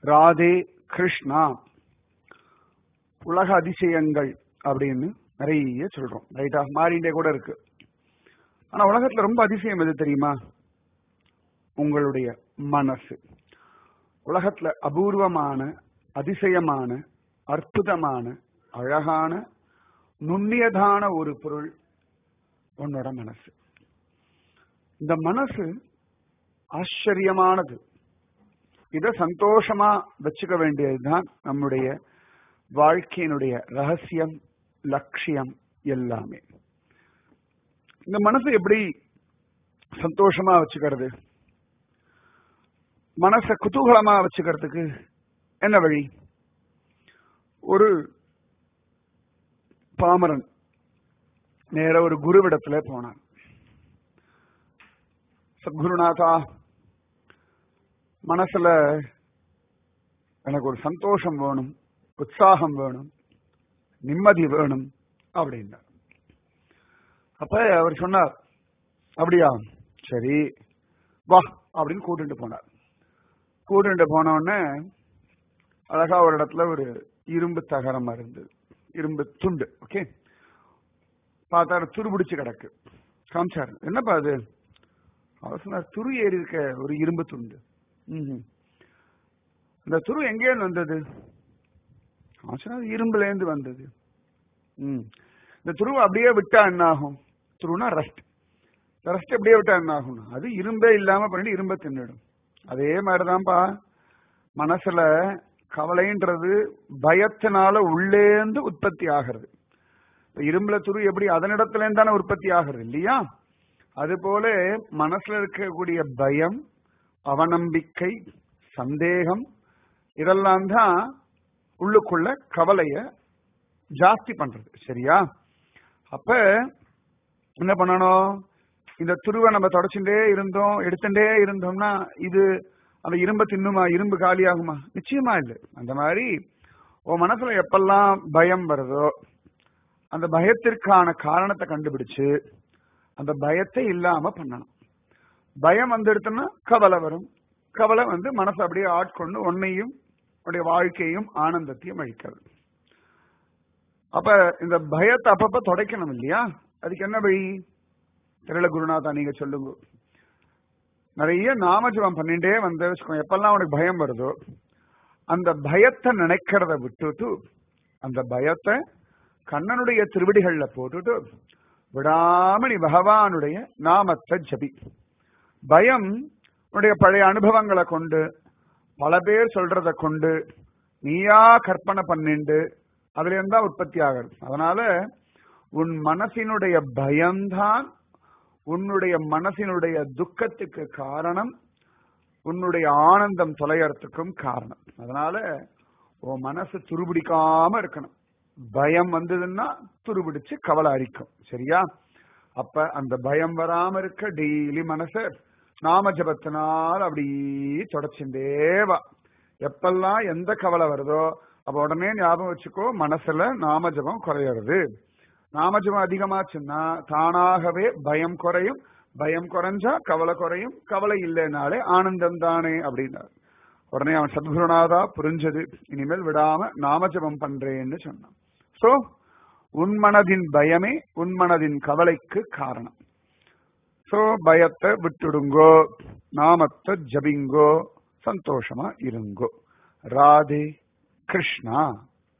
ராதே கிருஷ்ணா உலக அதிசயங்கள் அப்படின்னு நிறைய சொல்றோம் ரைட்டா மாறிண்டே கூட இருக்கு ஆனா உலகத்துல ரொம்ப அதிசயம் எது தெரியுமா உங்களுடைய மனசு உலகத்துல அபூர்வமான அதிசயமான அற்புதமான அழகான நுண்ணியதான ஒரு பொருள் உன்னோட மனசு இந்த மனசு ஆச்சரியமானது இத சந்தோஷமா வச்சுக்க வேண்டியதுதான் நம்முடைய வாழ்க்கையினுடைய ரகசியம் லட்சியம் எல்லாமே இந்த மனசு எப்படி சந்தோஷமா வச்சுக்கிறது மனச குதூகலமா வச்சுக்கிறதுக்கு என்ன வழி ஒரு பாமரன் நேர ஒரு குருவிடத்துல போனான் சத்குருநாதா மனசுல எனக்கு ஒரு சந்தோஷம் வேணும் உற்சாகம் வேணும் நிம்மதி வேணும் அப்படின்னார் அப்ப அவர் சொன்னார் அப்படியா சரி வா அப்படின்னு கூட்டிட்டு போனார் கூட்டிட்டு போன உடனே அழகா ஒரு இடத்துல ஒரு இரும்பு தகரம் இருந்தது இரும்பு துண்டு ஓகே பார்த்தா துருபிடிச்சு கிடக்கு காமிச்சாரு என்னப்பா அது அவர் சொன்னார் துரு ஏறி இருக்க ஒரு இரும்பு துண்டு ம்ஹும். இந்த துரு எங்கேருந்து வந்தது அவன் சொன்னார் இரும்புல இருந்து வந்தது ம் இந்த துருவை அப்படியே விட்டா என்ன ஆகும் துருனா ரஸ்ட் ரஸ்ட் அப்படியே விட்டா என்ன ஆகும் அது இரும்பே இல்லாம பண்ணிட்டு இரும்பை தின்னுடும் அதே மாதிரிதான்ப்பா மனசுல கவலைன்றது பயத்தினால உள்ளேந்து உற்பத்தி ஆகிறது இப்ப இரும்புல துரு எப்படி அதனிடத்துல இருந்து தானே உற்பத்தி ஆகிறது இல்லையா அது போல மனசுல இருக்கக்கூடிய பயம் அவநம்பிக்கை சந்தேகம் இதெல்லாம் தான் உள்ளுக்குள்ள கவலைய ஜாஸ்தி பண்றது சரியா அப்ப என்ன பண்ணணும் இந்த துருவை நம்ம தொடச்சுட்டே இருந்தோம் எடுத்துட்டே இருந்தோம்னா இது அந்த இரும்பை தின்னுமா இரும்பு காலியாகுமா நிச்சயமா இல்லை அந்த மாதிரி உன் மனசுல எப்பெல்லாம் பயம் வருதோ அந்த பயத்திற்கான காரணத்தை கண்டுபிடிச்சு அந்த பயத்தை இல்லாம பண்ணணும் பயம் வந்துடுத்துன்னா கவலை வரும் கவலை வந்து மனசை அப்படியே ஆட்கொண்டு உன்னையும் உன்னுடைய வாழ்க்கையும் ஆனந்தத்தையும் அழிக்கிறது அப்ப இந்த பயத்தை அப்பப்ப தொடைக்கணும் இல்லையா அதுக்கு என்ன வழி தெரியல குருநாதா நீங்க சொல்லுங்க நிறைய நாமஜபம் பண்ணிட்டே வந்து வச்சுக்கோ எப்பெல்லாம் உனக்கு பயம் வருதோ அந்த பயத்தை நினைக்கிறத விட்டுட்டு அந்த பயத்தை கண்ணனுடைய திருவடிகள்ல போட்டுட்டு விடாம நீ பகவானுடைய நாமத்தை ஜபி பயம் உன்னுடைய பழைய அனுபவங்களை கொண்டு பல பேர் சொல்றத கொண்டு நீயா கற்பனை பண்ணிண்டு அதுல இருந்தா உற்பத்தி ஆகிறது அதனால உன் மனசினுடைய பயம்தான் உன்னுடைய மனசினுடைய துக்கத்துக்கு காரணம் உன்னுடைய ஆனந்தம் தொலையறதுக்கும் காரணம் அதனால உன் மனசு துருபிடிக்காம இருக்கணும் பயம் வந்ததுன்னா துருபிடிச்சு கவலை அரிக்கும் சரியா அப்ப அந்த பயம் வராம இருக்க டெய்லி மனச நாம ஜபத்தினால் அப்படி தொடச்சுட்டே வா எப்பெல்லாம் எந்த கவலை வருதோ அப்ப உடனே ஞாபகம் வச்சுக்கோ மனசுல நாம ஜபம் குறையிறது நாமஜபம் அதிகமாச்சுன்னா தானாகவே பயம் குறையும் பயம் குறைஞ்சா கவலை குறையும் கவலை இல்லைனாலே ஆனந்தம் தானே அப்படின்னார் உடனே அவன் சத்குருநாதா புரிஞ்சது இனிமேல் விடாம நாமஜபம் பண்றேன்னு சொன்னான் சோ உன் மனதின் பயமே உன் மனதின் கவலைக்கு காரணம் சோ பயத்தை விட்டுடுங்கோ நாமத்தை ஜபிங்கோ சந்தோஷமா இருங்கோ ராதே கிருஷ்ணா